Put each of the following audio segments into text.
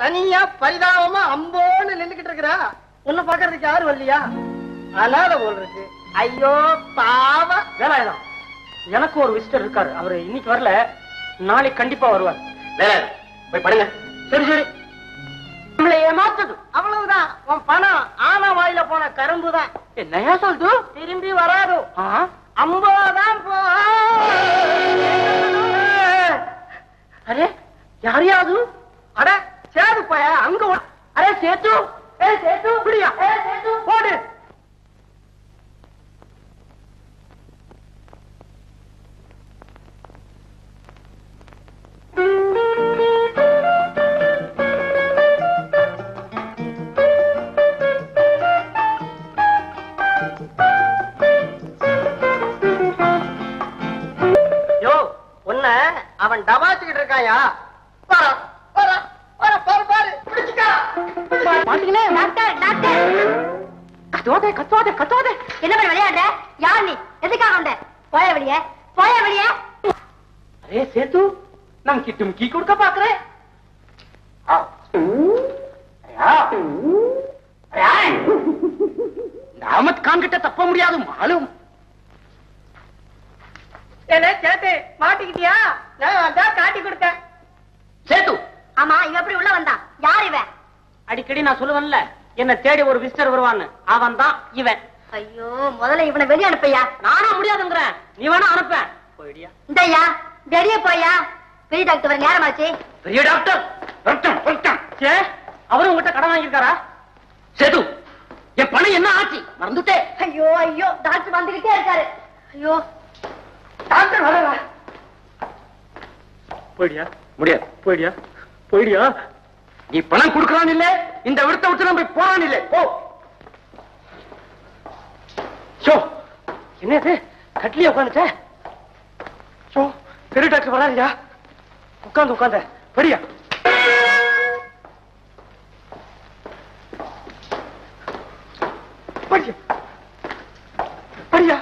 தனியா பரிதாபமா அம்போன்னு நின்னுகிட்டு இருக்கிறா உன்னை பாக்குறதுக்கு யாரும் வரலையா அனாத போல் இருக்கு ஐயோ பாவ வேலாயுதம் எனக்கு ஒரு விசிட்டர் இருக்காரு அவரு இன்னைக்கு வரல நாளைக்கு கண்டிப்பா வருவார் வேலை போய் படுங்க சரி சரி நம்மளை ஏமாத்தது அவ்வளவுதான் உன் பணம் ஆனா வாயில போன கரும்பு தான் என்னையா சொல்றது திரும்பி வராது ஆ? அம்போதான் போ அரே யாரையாது அட சேது போய அங்க வா. அரே சேத்து ஏ சேத்து இப்படியா? ஏ சேத்து போடு யோ உன்ன அவன் டபாச்சுக்கிட்டு இருக்காயா வர வர வர பாரு பாரு பிடிச்சுக்கா பாத்தீங்களே டாக்டர் டாக்டர் கத்துவாதே கத்துவாதே கத்துவாதே என்ன பண்ண விளையாடுற யார் நீ எதுக்காக வந்த போய வெளியே போய வெளியே அரே சேத்து நான் கிட்டு முக்கி கொடுக்க பாக்குறேன் அஹமத் கான் கிட்ட தப்ப முடியாது மாலும் ஏலே சேட்டு மாட்டிக்கிட்டியா நான் அதான் காட்டி கொடுத்தேன் சேத்து ஆமா இவன் எப்படி உள்ள வந்தா யார் இவன் அடிக்கடி நான் சொல்லுவேன்ல என்ன தேடி ஒரு விசிட்டர் வருவான்னு அவன் தான் இவன் ஐயோ முதல்ல இவனை வெளியே அனுப்பையா நானும் முடியாதுங்கிறேன் நீ வேணா அனுப்ப போயிடியா இந்தய்யா வெளியே போயா பெரிய டாக்டர் வர நேரமாச்சு பெரிய டாக்டர் வரட்டும் வரட்டும் சே அவரும் உங்ககிட்ட கடன் வாங்கியிருக்காரா சேது என் பணம் என்ன ஆச்சு மறந்துட்டே ஐயோ ஐயோ டாக்டர் வந்துகிட்டே இருக்காரு ஐயோ டாக்டர் வரல போயிடியா முடியாது போயிடியா போயிடியா நீ பணம் கொடுக்கறான் இல்ல இந்த விடத்தை விட்டு நம்ம போறான் இல்ல போ ஷோ என்னது கட்லிய உட்காந்துட்ட ஷோ பெரிய டாக்டர் வராதியா உட்காந்து உட்காந்த படியா படியா படியா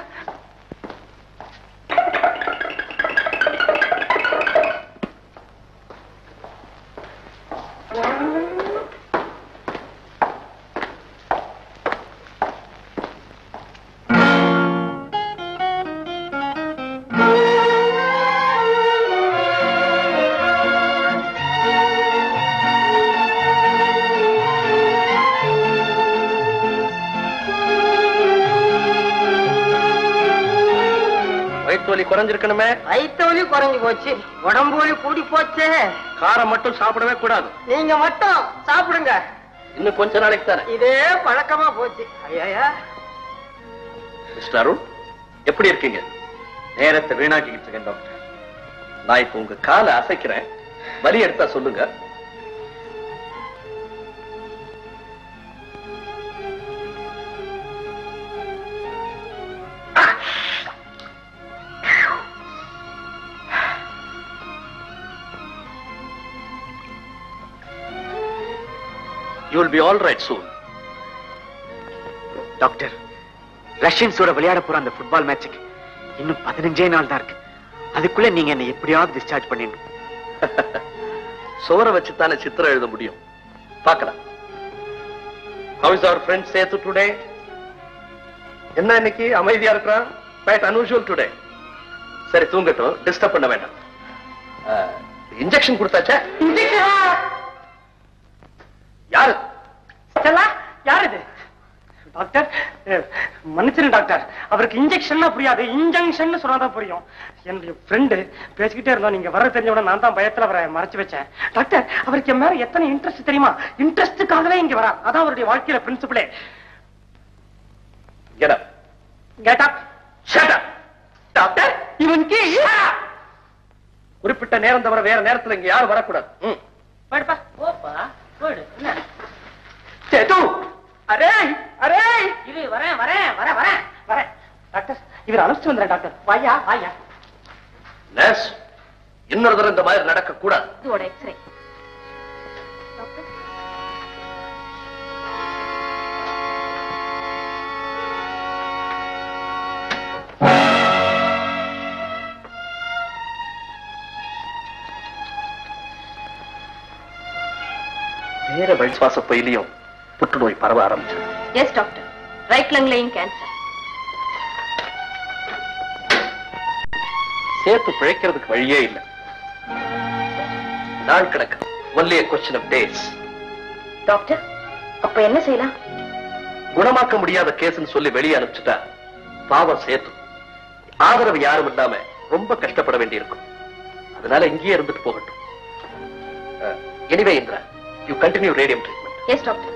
வயிற்று வலி குறைஞ்சிருக்கணுமே வயிற்று வலி குறைஞ்சு போச்சு உடம்பு வலி கூடி போச்சே காரம் மட்டும் சாப்பிடவே கூடாது நீங்க மட்டும் சாப்பிடுங்க இன்னும் கொஞ்ச நாளைக்கு தானே இதே பழக்கமா போச்சு ஐயா மிஸ்டர் அருண் எப்படி இருக்கீங்க நேரத்தை வீணாக்கிக்கிட்டு இருக்கேன் டாக்டர் நான் இப்ப உங்க காலை அசைக்கிறேன் வலி எடுத்தா சொல்லுங்க you will be all right soon doctor ரஷ்யன்ஸோட விளையாட போற அந்த ஃபுட்பால் மேட்சுக்கு இன்னும் பதினஞ்சே நாள் தான் இருக்கு அதுக்குள்ள நீங்க என்ன எப்படியாவது டிஸ்சார்ஜ் பண்ணிடணும் சுவரை வச்சு தானே சித்திரம் எழுத முடியும் பார்க்கலாம் how is your friend Sethu today என்ன இன்னைக்கு அமைதியா இருக்கிறான் குவைட் அன்யூஷுவல் டுடே சரி தூங்கட்டும் டிஸ்டர்ப் பண்ண வேண்டாம் இன்ஜெக்ஷன் கொடுத்தாச்சா யாரு ஸ்டெல்லா யார் இது டாக்டர் அஹ், மன்னிச்சிரு டாக்டர் அவருக்கு இன்ஜெக்ஷன்னா புரியாது இன்ஜெக்ஷன் சொன்னாதான் புரியும் என்னுடைய ஃப்ரெண்டு பேசிக்கிட்டே இருந்தோம் நீங்க வர தெரிஞ்ச நான் தான் பயத்துல அவரை மறைச்சு வச்சேன் டாக்டர் அவருக்கு என் மேல எத்தனை இன்ட்ரெஸ்ட் தெரியுமா இன்ட்ரெஸ்டுக்காகவே இங்க வரா அதான் அவருடைய வாழ்க்கையில பிரின்சிபலே Get up. Get up Shut up. Doctor இவனுக்கு குறிப்பிட்ட நேரம் தவிர வேற நேரத்துல இங்க யாரும் வரக்கூடாது ம். போயிடுப்பா போப்பா போயிடு என்ன சேது அரே அரே இது வரேன் வரேன் வரேன் வரேன் வரேன் டாக்டர் இவர் அழைச்சிட்டு வந்துடுறேன் டாக்டர் வாயா வாயா நர்ஸ் இன்னொரு தடவை இந்த மாதிரி நடக்க கூடாது இதோட எக்ஸ்ரே நேர வழிசுவாச பயிலையும் புற்றுநோய் பரவ ஆரம்பிச்சது எஸ் டாக்டர் ரைட் லங்லையும் கேன்சர் சேர்த்து பிழைக்கிறதுக்கு வழியே இல்லை நாள் கணக்கு only question of days doctor அப்ப என்ன செய்யலாம் குணமாக்க முடியாத கேஸ்னு சொல்லி வெளியே அனுப்பிச்சுட்டா பாவம் சேர்த்து ஆதரவு யாரும் இல்லாம ரொம்ப கஷ்டப்பட வேண்டியிருக்கும் அதனால இங்கேயே இருந்துட்டு போகட்டும் anyway Indira you continue radium treatment yes doctor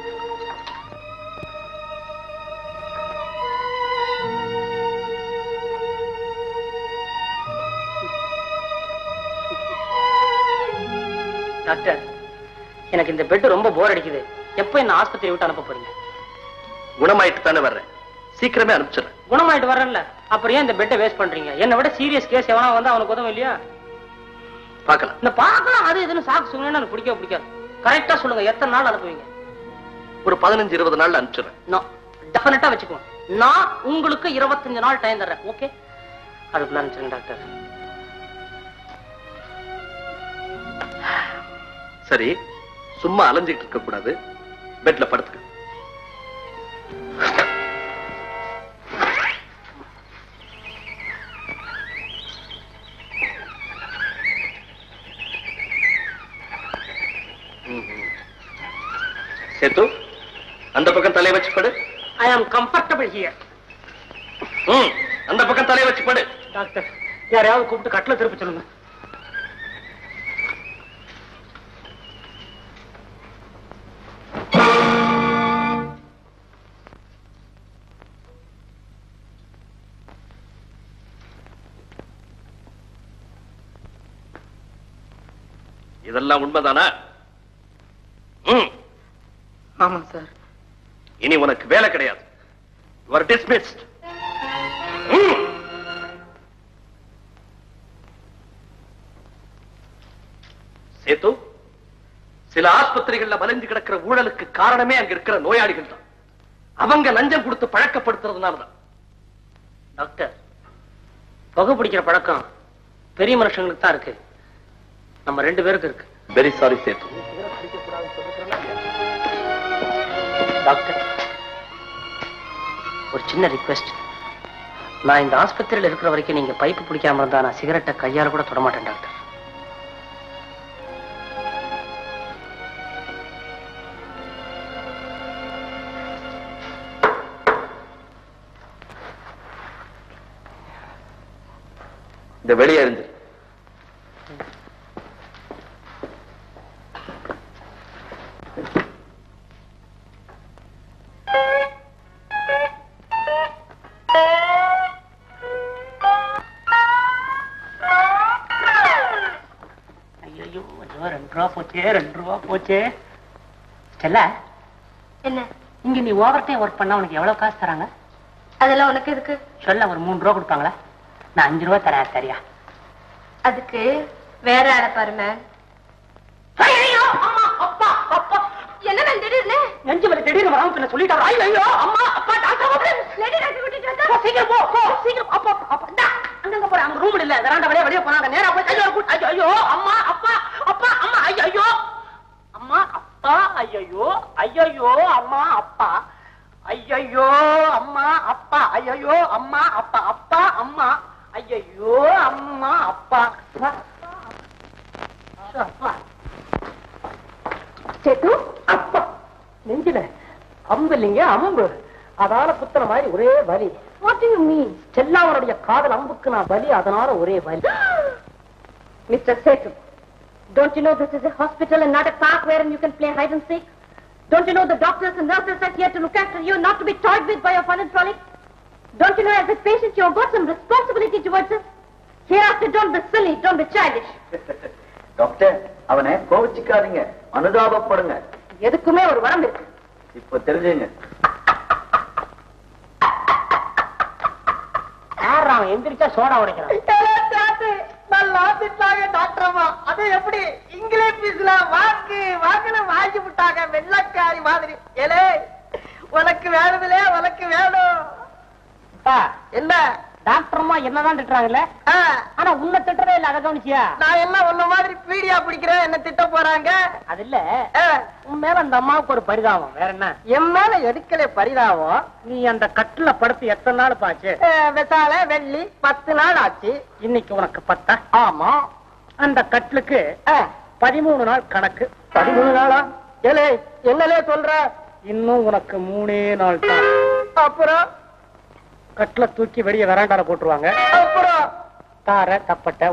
doctor எனக்கு இந்த பெட் ரொம்ப போர் அடிக்குது எப்போ என்ன ஆஸ்பத்திரி விட்டு அனுப்ப போறீங்க குணமாயிட்டு தானே வர்றேன் சீக்கிரமே அனுப்பிச்சிடுறேன் குணமாயிட்டு வரேன்ல அப்புறம் ஏன் இந்த பெட்டை வேஸ்ட் பண்றீங்க என்னை விட சீரியஸ் கேஸ் எவனா வந்து அவனுக்கு உதவும் இல்லையா பார்க்கலாம் இந்த பார்க்கலாம் அது இதுன்னு சாக்கு சொல்லுங்க எனக்கு பிடிக்கவே பிடிக்காது கரெக்டா சொல்லுங்க எத்தனை நாள் அனுப்புவீங்க ஒரு பதினஞ்சு இருபது நாள்ல அனுப்பிச்சிடுறேன் நோ டெஃபினட்டா வச்சுக்குவோம் நான் உங்களுக்கு இருபத்தஞ்சு நாள் டைம் தர்றேன் ஓகே அதுக்குள்ள அனுப்பிச்சிருங்க டாக்டர் சரி சும்மா அலைஞ்சிட்டு இருக்க கூடாது பெட்ல படுத்துக்க ம்ஹும். சேத்து அந்த பக்கம் தலையை வச்சு படு ஐ ஆம் கம்ஃபர்டபிள் ஹியர் ம், அந்த பக்கம் தலையை வச்சு படு டாக்டர் யாரையாவது கூப்பிட்டு கட்டில திருப்பி சொல்லுங்க இதெல்லாம் உண்மைதானா ம், ஆமா சார் இனி உனக்கு வேலை கிடையாது You are dismissed. ம். சேத்து சில ஆஸ்பத்திரிகள்ல வளைஞ்சு கிடக்கிற ஊழலுக்கு காரணமே அங்க இருக்கிற நோயாளிகள் தான் அவங்க லஞ்சம் கொடுத்து பழக்கப்படுத்துறதுனாலதான் டாக்டர் புகை பிடிக்கிற பழக்கம் பெரிய மனுஷங்களுக்கு தான் இருக்கு நம்ம ரெண்டு பேருக்கு இருக்கு வெரி சாரி சேத்து டாக்டர் ஒரு சின்ன ரிக்வெஸ்ட் நான் இந்த ஆஸ்பத்திரியில இருக்கிற வரைக்கும் நீங்க பைப்பு பிடிக்காம இருந்தா நான் சிகரெட்டை கையால கூட தொட மாட்டேன் டாக்டர் இந்த வெளியே இருந்து ஐயோ ரெண்டு ரூபா போச்சே ரெண்டு ரூபா போச்சே ஸ்டெல்லா என்ன இங்க நீ ஓவர் டைம் ஒர்க் பண்ணா உனக்கு எவ்வளவு காசு தராங்க அதெல்லாம் உனக்கு எதுக்கு சொல்ல ஒரு மூணு ரூபா கொடுப்பாங்களா நான் அஞ்சு ரூபா தரேன் சரியா அதுக்கு வேற ஆளை பாரு மேம் ஐயோ அம்மா அப்பா அப்பா என்ன மேம் திடீர்னு நெஞ்சு வலி திடீர்னு வராம பின்ன சொல்லிட்டாரு ஐயோ அம்மா அப்பா டாக்டர் லேடி டாக்டர் கூட்டிட்டு வந்தா போ, சீக்கிரம் போ போ சீக்கிரம் அப்பா அப்பா இந்தா, அங்கங்க போற அங்க ரூம் இல்ல வெராண்டா வெளிய வெளிய போனாங்க நேரா போய் ஐயோ கூட் ஐயோ ஐயோ அம்மா அப்பா அப்பா அம்மா ஐயோ ஐயோ அம்மா அப்பா ஐயோ ஐயோ அம்மா அப்பா ஐயோ அம்மா அப்பா ஐயோ அம்மா அப்பா அப்பா அம்மா ஐயோ அம்மா அப்பா அப்பா, அப்பா சேத்து அப்பா நெஞ்சில அம்பு இல்லைங்க அம்பு அதால குத்துற மாதிரி ஒரே வலி வாட் டு யூ மீன் செல்லாவனுடைய காதல் அம்புக்கு நான் வலி அதனால ஒரே வலி Mr. Setu, don't you know this is a hospital and not a park wherein you can play hide and seek? Don't you know the doctors and nurses are here to look after you, not to be toyed with by your fun and frolic? Don't you know as a patient you have got some responsibility towards us? Hereafter, don't be silly, don't be childish. Doctor அவனை கோவிச்சுக்காதீங்க அனுதாபப்படுங்க எதுக்குமே ஒரு வரம் இருக்கு இப்ப தெரிஞ்சுங்க யார் அவன் எந்திரிச்சா சோடா உடைக்கிறான் நல்லா திட்டாங்க டாக்டர் அம்மா அது எப்படி இங்கிலீஷ்ல வாக்கு வாக்குன்னு வாங்கி விட்டாங்க வெள்ளக்காரி மாதிரி ஏலே உனக்கு வேணுதுலே உனக்கு வேணும் அப்பா, என்ன டாக்டர்மா என்னதான் திட்டுறாங்கல்ல ஆ, ஆனா உன்னை திட்டுறதே இல்ல அதை கவனிச்சியா நான் என்ன உன்ன மாதிரி பீடியா பிடிக்கிறேன் என்ன திட்ட போறாங்க அது இல்ல ஆ, உன் மேல அந்த அம்மாவுக்கு ஒரு பரிதாபம் வேற என்ன என் மேல எடுக்கல பரிதாபம் நீ அந்த கட்டுல படுத்து எத்தனை நாள் பாச்சு ஆ, வெசால வெள்ளி பத்து நாள் ஆச்சு இன்னைக்கு உனக்கு பத்தா ஆமா அந்த கட்டுலுக்கு ஆ, பதிமூணு நாள் கணக்கு பதிமூணு நாளா ஏலே என்னலே சொல்ற இன்னும் உனக்கு மூணே நாள் தான் அப்புறம் கட்டுல தூக்கி வெளியே வராண்டால போட்டுருவாங்க அப்புறம் தார தப்பட்ட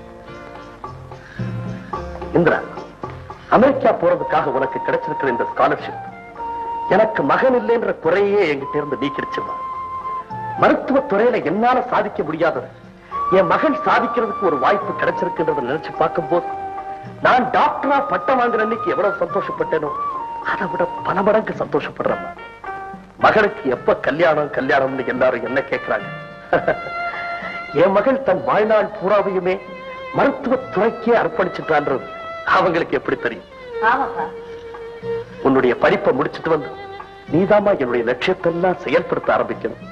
இந்திரா அமெரிக்கா போறதுக்காக உனக்கு கிடைச்சிருக்கிற இந்த ஸ்காலர்ஷிப் எனக்கு மகன் இல்லைன்ற குறையே என்கிட்ட இருந்து நீக்கிடுச்சுமா மருத்துவ துறையில என்னால சாதிக்க முடியாதது என் மகன் சாதிக்கிறதுக்கு ஒரு வாய்ப்பு கிடைச்சிருக்குன்றத நினைச்சு பார்க்கும்போது நான் டாக்டரா பட்டம் வாங்குற அன்னைக்கு எவ்வளவு சந்தோஷப்பட்டேனோ அதை விட பல மடங்கு சந்தோஷப்படுறேன் மகனுக்கு எப்ப கல்யாணம் கல்யாணம்னு எல்லாரும் என்ன கேட்கிறாங்க என் மகள் தன் வாழ்நாள் பூராவையுமே மருத்துவ துறைக்கே அர்ப்பணிச்சுட்டான்றது அவங்களுக்கு எப்படி தெரியும் உன்னுடைய படிப்பை முடிச்சிட்டு வந்து நீதாம்மா என்னுடைய லட்சியத்தெல்லாம் செயல்படுத்த ஆரம்பிக்கணும்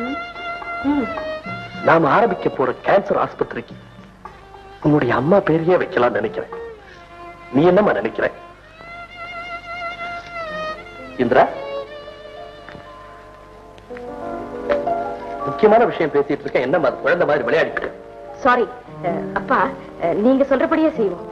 நாம ஆரம்பிக்க போற கேன்சர் ஆஸ்பத்திரிக்கு உன்னுடைய அம்மா பேரையே வைக்கலாம் நினைக்கிறேன் நீ என்னம்மா நினைக்கிற இந்திரா முக்கியமான விஷயம் பேசிட்டு இருக்கேன் என்னம்மா குழந்தை மாதிரி விளையாடிட்டு இருக்க? சாரி அப்பா அஹ், நீங்க சொல்றபடியே செய்வோம்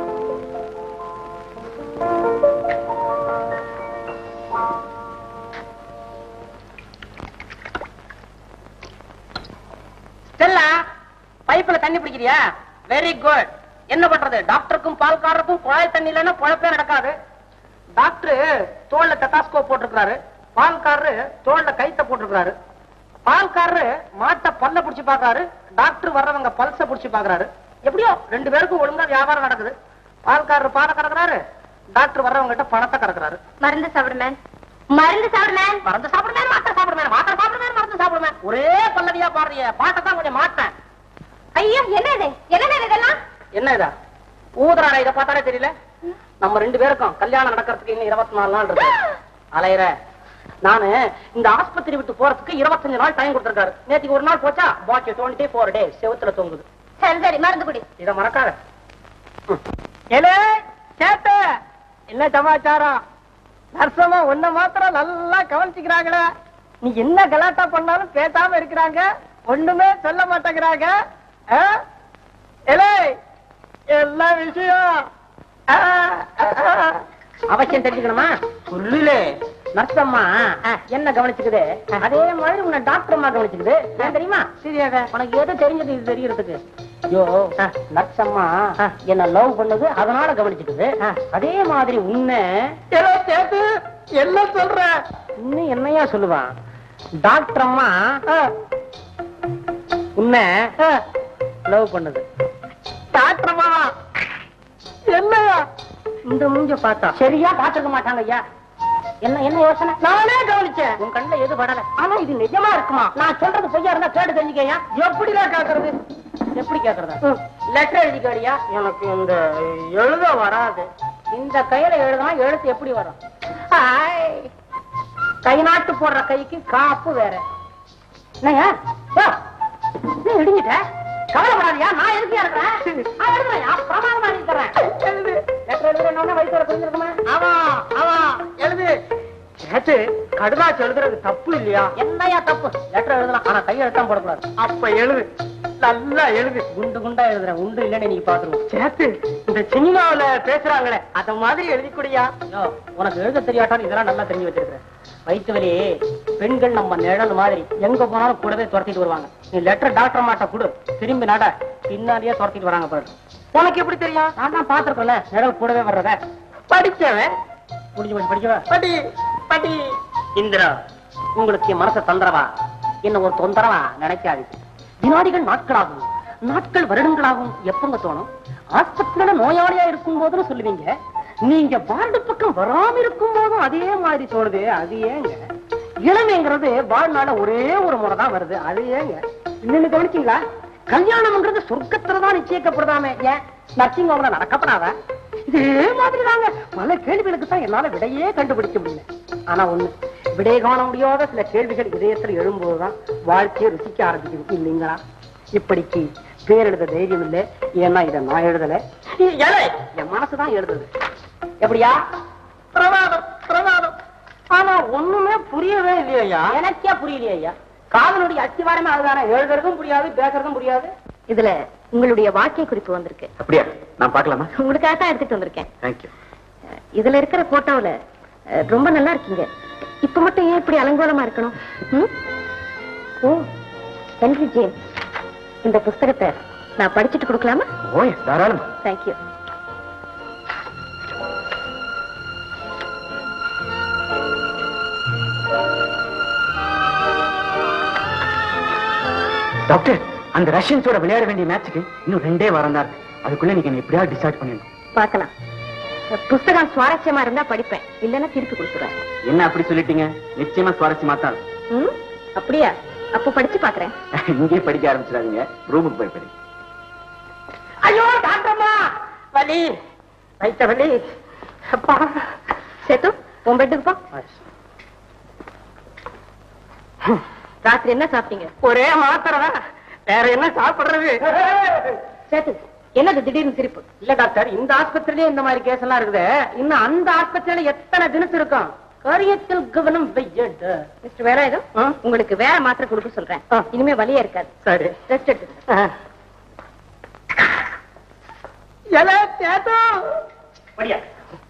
ஸ்டெல்லா பைப்ல தண்ணி பிடிக்கிறியா வெரி குட் என்ன பண்றது டாக்டருக்கும் பால்காரருக்கும் குழாய் தண்ணி இல்லைன்னா குழப்பே நடக்காது டாக்டர் தோல்ல டெட்டாஸ்கோப் போட்டிருக்காரு பால்காரரு தோல்ல கைத்த போட்டிருக்காரு பால்காரரு மாட்டை பல்ல புடிச்சு பாக்குறாரு டாக்டர் வர்றவங்க பல்ச புடிச்சு பாக்குறாரு எப்படியோ ரெண்டு பேருக்கும் ஒழுங்கா வியாபாரம் நடக்குது பால்காரர் பாலை கறக்குறாரு டாக்டர் வர்றவங்க கிட்ட பணத்தை கறக்குறாரு மருந்து சாப்பிடுமேன் மருந்து சாப்பிடுமேன் மருந்து சாப்பிடுமே மாத்திரை சாப்பிடுமே மாத்திரை சாப்பிடுமே மருந்து சாப்பிடுமே ஒரே பல்லவியா பாடுறிய பாட்டை தான் கொஞ்சம் மாட்டேன் ஐயோ என்ன இது என்ன இதெல்லாம் என்ன இதா ஊதுறாரா இத பார்த்தாலே தெரியல நம்ம ரெண்டு பேருக்கும் கல்யாணம் நடக்கிறதுக்கு இன்னும் இருபத்தி நாலு நாள் இருக்கு அலையிற நானு இந்த ஆஸ்பத்திரி விட்டு போறதுக்கு இருபத்தஞ்சு நாள் டைம் கொடுத்திருக்காரு நேத்துக்கு ஒரு நாள் போச்சா பாக்கி டுவெண்ட்டி ஃபோர் டே செவுத்துல தொங்குது சரி சரி மருந்து குடி இத மறக்காத ஏலே சேட்ட என்ன சமாச்சாரம் நர்சமா உன்ன மாத்திரம் நல்லா கவனிச்சுக்கிறாங்களே நீ என்ன கலாட்டா பண்ணாலும் பேசாம இருக்கிறாங்க ஒண்ணுமே சொல்ல மாட்டேங்கிறாங்க ஆ? ஏலே எல்லா விஷயம் ஆ, ஆ, ஆ. அவசியம் தெரிஞ்சுக்கணுமா சொல்லுலே நர்சம்மா என்ன கவனிச்சுக்குது அதே மாதிரி உன்னை டாக்டர் அம்மா கவனிச்சுக்குது ஏன் தெரியுமா சரியாக உனக்கு எது தெரிஞ்சது இது தெரியறதுக்கு ஐயோ நர்சம்மா என்ன லவ் பண்ணது அதனால கவனிச்சுக்குது அதே மாதிரி உன்னை ஏலே சேட்டு என்ன சொல்ற இன்னும் என்னையா சொல்லுவான் டாக்டர் அம்மா ஆ, உன்னை ஆ. லவ் பண்ணுது டாக்டர் மாமா என்னையா இந்த மூஞ்ச பார்த்தா சரியா பாத்துக்க மாட்டாங்க ஐயா என்ன என்ன யோசனை நானே கவனிச்சேன் உன் கண்ணுல எது படல ஆனா இது நிஜமா இருக்குமா நான் சொல்றது பொய்யா இருந்தா கேட்டு தெரிஞ்சுக்கயா எப்படிலாம் கேக்குறது எப்படி கேக்குறதா லெட்டர் எழுதி கேடியா எனக்கு இந்த எழுத வராது இந்த கையில எழுதுனா எழுத்து எப்படி வரும் ஹாய். கை நாட்டு போடுற கைக்கு காப்பு வேற என்னய்யா? ஓ, நீ இடிஞ்சிட்ட கவலைப்படாதியா நான் எதுக்கியா இருக்கிறேன் நான் எழுதுறேன் பிரமாதமா எழுதி தரேன் லெட்டர் எழுதுறேன்னு வயசோட புரிஞ்சிருக்குமா ஆமா ஆமா எழுது நேத்து கடுதாச்சு எழுதுறது தப்பு இல்லையா என்னையா தப்பு லெட்டர் எழுதலாம் ஆனா கையெழுத்தான் போடக்கூடாது அப்ப எழுது நல்லா எழுது குண்டு குண்டா எழுதுறேன் உண்டு இல்லைன்னு நீ பாத்துருவோம் சேத்து இந்த சினிமாவுல பேசுறாங்களே அத மாதிரி எழுதி குடியா யோ, உனக்கு எழுத தெரியாட்டாலும் இதெல்லாம் நல்லா தெரிஞ்சு வச்சிருக்கிறேன் வயிற்று வலி பெண்கள் நம்ம நிழல் மாதிரி எங்க போனாலும் கூடவே துரத்திட்டு வருவாங்க நீ லெட்டர் டாக்டர் மாட்ட கொடு திரும்பி நட பின்னாடியே துரத்திட்டு வராங்க பாரு உனக்கு எப்படி தெரியும் நான் தான் பாத்துருக்கேன்ல நிழல் கூடவே வர்றத படிச்சவன் முடிஞ்சு போச்சு படிக்கவா படி படி இந்திரா உங்களுக்கு என் மனசை தொந்தரவா என்ன ஒரு தொந்தரவா நினைக்காது வினாடிகள் நாட்களாகும் நாட்கள் வருடங்களாகும் எப்பங்க தோணும் ஆஸ்பத்திரியில நோயாளியா இருக்கும் போதுன்னு சொல்லுவீங்க நீங்க வார்டு பக்கம் வராம இருக்கும் போதும் அதே மாதிரி தோணுது அது ஏங்க இளமைங்கிறது வாழ்நாள ஒரே ஒரு முறை தான் வருது அது ஏங்க இன்னொன்னு கவனிச்சீங்களா கல்யாணம்ங்கிறது சொர்க்கத்துலதான் நிச்சயிக்கப்படுதாமே ஏன் நர்சிங் ஹோம்ல நடக்கப்படாதா இதே மாதிரி தாங்க பல கேள்விகளுக்கு தான் என்னால விடையே கண்டுபிடிக்க முடியல ஆனா ஒண்ணு விடை காண முடியாத சில கேள்விகள் இதயத்தில் எழும்போதுதான் வாழ்க்கையை ருசிக்க ஆரம்பிக்குது இல்லைங்களா இப்படிக்கு பேர் எழுத தைரியம் இல்லை ஏன்னா இதை நான் எழுதல ஏலே, என் மனசுதான் எழுதுது எப்படியா பிரமாதம் பிரமாதம் ஆனா ஒண்ணுமே புரியவே இல்லையா எனக்கே புரியலையா காதலுடைய அத்திவாரமே அதுதானே எழுதுறதும் புரியாது பேசுறதும் புரியாது இதுல உங்களுடைய வாழ்க்கை குறிப்பு வந்திருக்கு அப்படியா நான் பார்க்கலாமா உங்களுக்காக தான் எடுத்துட்டு வந்திருக்கேன் தேங்க்யூ அஹ், இதுல இருக்கிற போட்டோவுல அஹ், ரொம்ப நல்லா இருக்கீங்க இப்ப மட்டும் ஏன் இப்படி அலங்கோலமா இருக்கணும் ம்? ஓ ஹென்ரி ஜேம்ஸ் இந்த புஸ்தகத்தை நான் படிச்சுட்டு கொடுக்கலாமா ஓய் தாராளமா தேங்க்யூ டாக்டர் அந்த ரஷ்யன்ஸோட விளையாட வேண்டிய மேட்சுக்கு இன்னும் ரெண்டே வாரம் தான் இருக்கு அதுக்குள்ள நீங்க என்ன எப்படியாவது டிசைட் பண்ணிடணும் பார்க்கலாம் அஹ், புஸ்தகம் சுவாரஸ்யமா இருந்தா படிப்பேன் இல்லைன்னா திருப்பி கொடுத்துறேன் என்ன அப்படி சொல்லிட்டீங்க நிச்சயமா சுவாரஸ்யமா தான் இருக்கும். ம் அப்படியா அப்ப படிச்சு பாக்குறேன் இங்கேயே படிக்க ஆரம்பிச்சிடாதீங்க ரூமுக்கு போய் படி ஐயோ டாக்டர்மா வலி வைத்த வலி அப்பா சேத்து உன் பெட்டுக்கு போ ராத்திரி என்ன சாப்பிட்டீங்க ஒரே மாத்திரை தான் வேற என்ன சாப்பிடுறது சேத்து என்னது திடீர்னு சிரிப்பு இல்ல டாக்டர் இந்த ஆஸ்பத்திரிலயே இந்த மாதிரி கேஸ் எல்லாம் இருக்குது இன்னும் அந்த ஆஸ்பத்திரியில எத்தனை தினசு இருக்கும் காரியத்தில் கவனம் வையடு மிஸ்டர் வேலாயுதம் ஆ? உங்களுக்கு வேற மாத்திரை கொடுக்க சொல்றேன் ஆ. இனிமே வலியே இருக்காது சரி ரெஸ்ட் எடுத்துங்க எல சேது படியா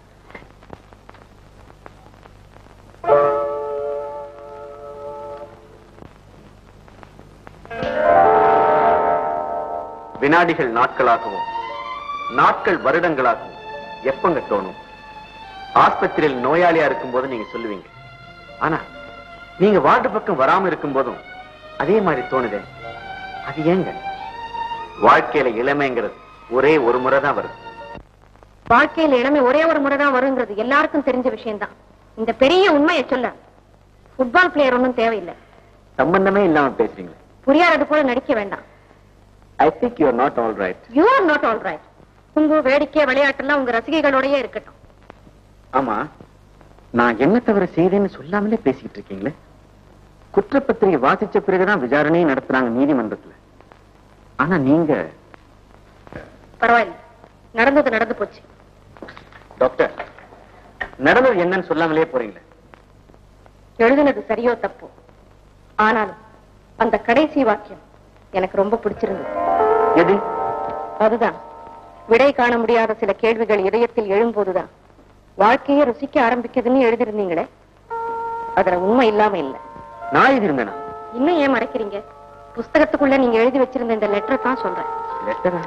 வினாடிகள் நாட்களாகவும் நாட்கள் வருடங்களாகவும் எப்பங்க தோணும் ஆஸ்பத்திரியில் நோயாளியா இருக்கும்போது நீங்க சொல்லுவீங்க ஆனா நீங்க வார்டு பக்கம் வராம இருக்கும் போதும் அதே மாதிரி தோணுதே அது ஏங்க வாழ்க்கையில இளமைங்கிறது ஒரே ஒரு முறை தான் வருது வாழ்க்கையில இளமை ஒரே ஒரு முறை தான் வருங்கிறது எல்லாருக்கும் தெரிஞ்ச விஷயம்தான் இந்த பெரிய உண்மையை சொல்ல ஃபுட்பால் பிளேயர் ஒன்றும் தேவையில்லை சம்பந்தமே இல்லாம பேசுறீங்களே புரியாதது போல நடிக்க வேண்டாம் I think you are not all right you are not all right உங்க வேடிக்கை விளையாட்டுலாம் உங்க ரசிகைகளோடயே இருக்கட்டும் ஆமா நான் என்ன தவிர செய்தேன்னு சொல்லாமலே பேசிக்கிட்டு இருக்கீங்களே குற்றப்பத்திரிகை வாசிச்ச பிறகுதான் விசாரணையை நடத்துறாங்க நீதிமன்றத்துல ஆனா நீங்க பரவாயில்ல நடந்தது நடந்து போச்சு டாக்டர் நடந்தது என்னன்னு சொல்லாமலே போறீங்களே எழுதுனது சரியோ தப்போ ஆனாலும் அந்த கடைசி வாக்கியம் எனக்கு ரொம்ப பிடிச்சிருந்தது எது அதுதான் விடை காண முடியாத சில கேள்விகள் இதயத்தில் எழும்போதுதான் வாழ்க்கையை ருசிக்க ஆரம்பிக்குதுன்னு எழுதிருந்தீங்களே அதுல உண்மை இல்லாம இல்ல நான் எழுதியிருந்தேனா இன்னும் ஏன் மறைக்கிறீங்க புஸ்தகத்துக்குள்ள நீங்க எழுதி வச்சிருந்த இந்த லெட்டரை தான் சொல்றேன் லெட்டரா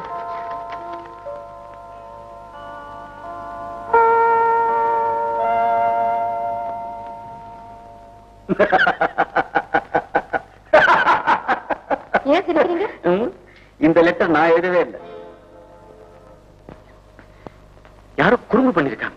ஏன் சிரிக்கிறீங்க ம், இந்த லெட்டர் நான் எழுதவே இல்லை யாரோ குறும்பு பண்ணிருக்காங்க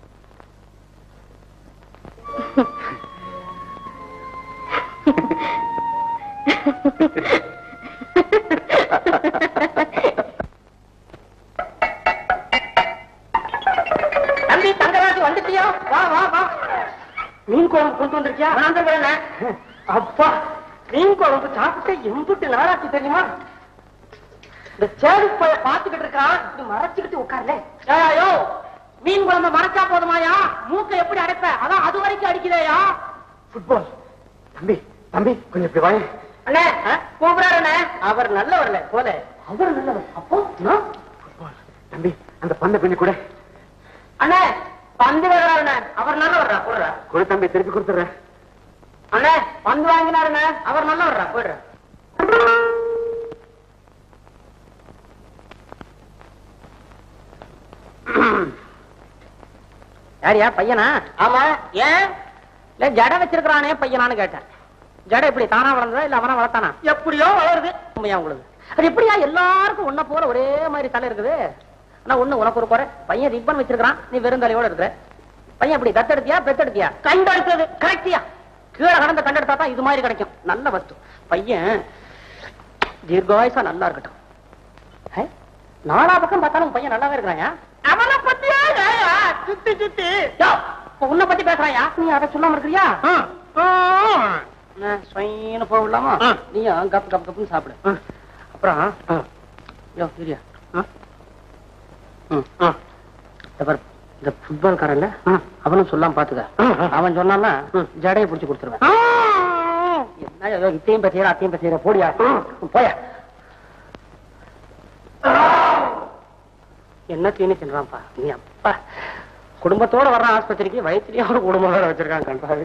தம்பி தங்கராஜ் வந்துட்டியா வா வா வா மீன் குழம்பு கொண்டு வந்திருக்கியா நான் அப்பா மீன் குழம்பு சாப்பிட்டு எம்புட்டு நாளாச்சு தெரியுமா இந்த சேரு போய பாத்துக்கிட்டு இருக்கான் இது மறைச்சுக்கிட்டு உட்கார்ல ஏயோ மீன் குழம்பு மறைச்சா போதுமாயா மூக்க எப்படி அடைப்ப அதான் அது வரைக்கும் அடிக்குதேயா ஃபுட்பால் தம்பி தம்பி கொஞ்சம் இப்படி வாங்க அண்ணே கூப்பிடாரு அண்ணே அவர் நல்லவர்ல போல அவர் நல்லவர் அப்போ நான் தம்பி அந்த பந்த பின்னி கூட அண்ணே பந்து வர்றாருண்ணே அவர் நல்லவர்ரா போடுறா கொடு தம்பி திருப்பி கொடுத்துறேன் அண்ணே பந்து வாங்கினாருண்ணே அவர் நல்லவர்ரா போயிடுறேன் யாரியா பையனா ஆமா ஏன் இல்ல ஜடை வச்சிருக்கிறானே பையனான்னு கேட்டேன் ஜடை எப்படி தானா வளர்ந்ததா இல்ல அவனா வளர்த்தானா எப்படியோ வளருது உண்மையா உங்களுக்கு அது எப்படியா எல்லாருக்கும் உன்ன போல ஒரே மாதிரி தலை இருக்குது ஆனா ஒண்ணு உனக்கு ஒரு குறை பையன் ரிப்பன் வச்சிருக்கான் நீ வெறும் தலையோட இருக்கிற பையன் எப்படி தத்தெடுத்தியா பெத்தெடுத்தியா கண்டெடுத்தது கரெக்டியா கீழே கடந்த கண்டெடுத்தா தான் இது மாதிரி கிடைக்கும் நல்ல வஸ்து பையன் தீர்காயுசா நல்லா இருக்கட்டும் ஹே, நாலா பக்கம் பார்த்தாலும் உன் பையன் நல்லாவே இருக்கிறாயா அவனை பத்தியா ஏயா? சுத்தி சுத்தி யோ, இப்ப உன்னை பத்தி பேசுறாயா நீ அதை சொல்லாம இருக்கிறியா ஸ்வைன்னு போகலாமா ஆ. நீயும் கப் கப் கப்னு சாப்பிடு ஆ. அப்புறம் ஆ. யோ சரியா ஆ. ம் ஆ. இந்த பாரு, இந்த ஃபுட்பால்காரன்ல ஆ. அவனும் சொல்லாம பாத்துக்க ஆ, ஆ. அவன் சொன்னான்னா ம். ஜடையை புடிச்சு கொடுத்துருவேன் என்ன ஏதோ இத்தையும் பேசுற அத்தையும் பேசுற போடியா போயா என்ன தீனி தின்றான்ப்பா நீ அப்பா குடும்பத்தோட வர்ற ஆஸ்பத்திரிக்கு வயிற்றுலயே ஒரு குடும்பம் வேற வச்சிருக்காங்க கண்டாரு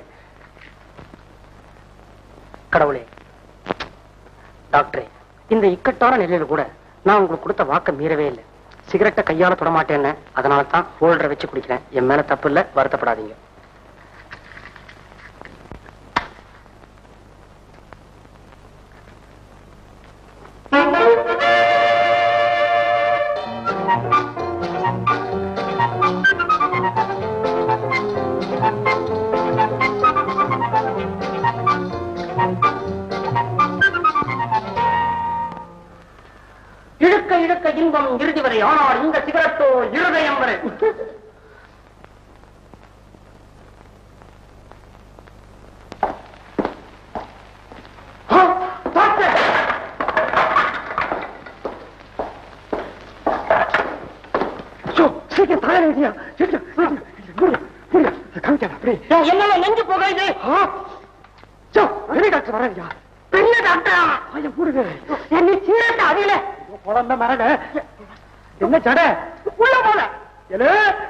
கடவுளே டாக்டரே இந்த இக்கட்டான நிலையில கூட நான் உங்களுக்கு கொடுத்த வாக்க மீறவே இல்லை சிகரெட்டை கையால தொட மாட்டேன்னு அதனால தான் ஹோல்டரை வச்சு குடிக்கிறேன் என் மேல தப்பு இல்ல வருத்தப்படாதீங்க இழுக்க இழுக்க இன்பம் இறுதி வரை ஆனால் இந்த சிகரெட்டோ இருதயம் வரை ஆ, டாக்டர்! ஐயோ, சீக்கிரம் தலையில வைங்க. சீக்கிரம், சீக்கிரம். புரியா, புரியா. காமிக்காத, அப்படியே. என்னால நெஞ்சு புகையுது ஆ. ஐயோ, பெரிய டாக்டர் வராங்க பெரிய டாக்டரா ஐயா போடுங்க என்ன சீரட்ட அடியில குழந்தை மரங்க என்ன ஜட உள்ள போல எலே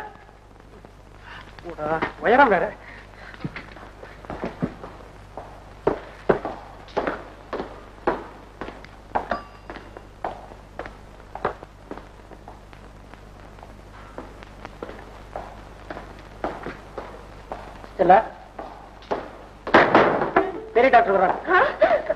போடா, உயரம் வேற ஸ்டெல்லா பெரிய டாக்டர் வர்றாங்க